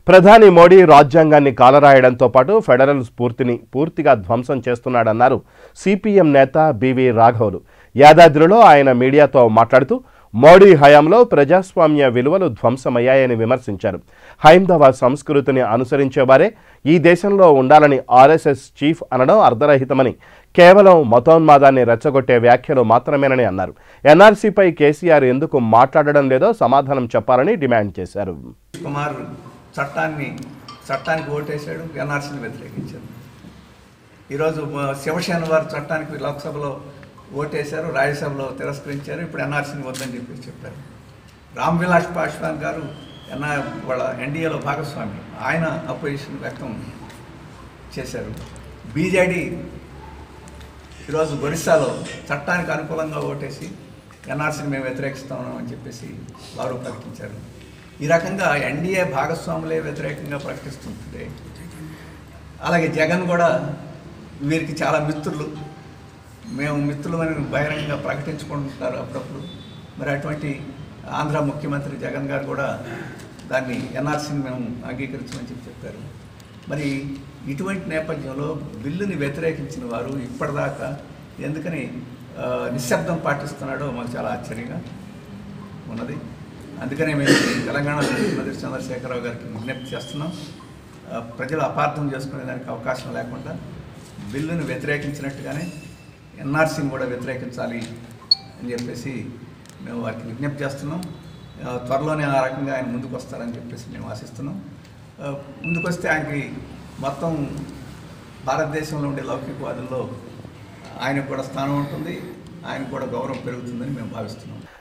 ప్రధాని మోడీ రాజ్యాంగాన్ని కాలరాయడంతో పాటు ఫెడరల్ స్ఫూర్తిని పూర్తిగా ధ్వంసం చేస్తున్నాడన్నారు సిపిఎం నేత బివి రాఘవులు యాదాద్రిలో ఆయన మీడియాతో మాట్లాడుతూ మోడీ హయాంలో ప్రజాస్వామ్య విలువలు ధ్వంసమయ్యాయని విమర్శించారు హైందవ సంస్కృతిని అనుసరించేవారే ఈ దేశంలో ఉండాలని ఆర్ఎస్ఎస్ చీఫ్ అనడం అర్ధరహితమని కేవలం మతోన్మాదాన్ని రెచ్చగొట్టే వ్యాఖ్యలు మాత్రమేనని అన్నారు ఎన్ఆర్సీపై కేసీఆర్ ఎందుకు మాట్లాడడం లేదో సమాధానం చెప్పాలని డిమాండ్ చేశారు కుమార్ చట్టాన్ని చట్టానికి ఓటేశాడు ఎన్ఆర్సీని వ్యతిరేకించారు ఈరోజు మ- శివసేన వారు చట్టానికి లోక్సభలో ఓటేశారు రాజ్యసభలో తిరస్కరించారు ఇప్పుడు ఎన్ఆర్సీని వద్దని చెప్పి చెప్పారు రామ్ విలాస్ పాశ్వాన్ గారు ఎన్ఆర్ వాళ్ళ ఎన్డీఏలో భాగస్వామి ఆయన అపోజిషన్ వ్యక్తం చేశారు బీజేడీ ఈరోజు ఒరిస్సాలో చట్టానికి అనుకూలంగా ఓటేసి ఎన్ఆర్సీని మేము వ్యతిరేకిస్తున్నాం అని చెప్పేసి వారు ప్రకటించారు ఈ రకంగా ఎన్డీఏ భాగస్వాములే వ్యతిరేకంగా ప్రకటిస్తుంటే అలాగే జగన్ కూడా వీరికి చాలా మిత్రులు మేము మిత్రులమని బహిరంగంగా ప్రకటించుకుంటారు అప్పుడప్పుడు మరి అటువంటి ఆంధ్ర ముఖ్యమంత్రి జగన్ గారు కూడా దాన్ని ఎన్ఆర్సీని మేము అంగీకరించమని చెప్పి చెప్పారు మరి ఇటువంటి నేపథ్యంలో బిల్లుని వ్యతిరేకించిన వారు ఇప్పటిదాకా ఎందుకని ఆ, నిశ్శబ్దం పాటిస్తున్నాడో మాకు చాలా ఆశ్చర్యంగా ఉన్నది అందుకనే మేము తెలంగాణ ముఖ్యమంత్రి చంద్రశేఖరరావు గారికి విజ్ఞప్తి చేస్తున్నాం ఆ, ప్రజలు అపార్థం చేసుకునే దానికి అవకాశం లేకుండా బిల్లును వ్యతిరేకించినట్టుగానే ఎన్ఆర్సీని కూడా వ్యతిరేకించాలి అని చెప్పేసి మేము వారికి విజ్ఞప్తి చేస్తున్నాం ఆ, త్వరలోనే ఆ రకంగా ఆయన ముందుకు వస్తారని చెప్పేసి మేము ఆశిస్తున్నాం ఆ, ముందుకు వస్తే ఆయనకి మొత్తం భారతదేశంలో ఉండే లౌకికవాదుల్లో ఆయనకు కూడా స్థానం ఉంటుంది ఆయనకు కూడా గౌరవం పెరుగుతుందని మేము భావిస్తున్నాం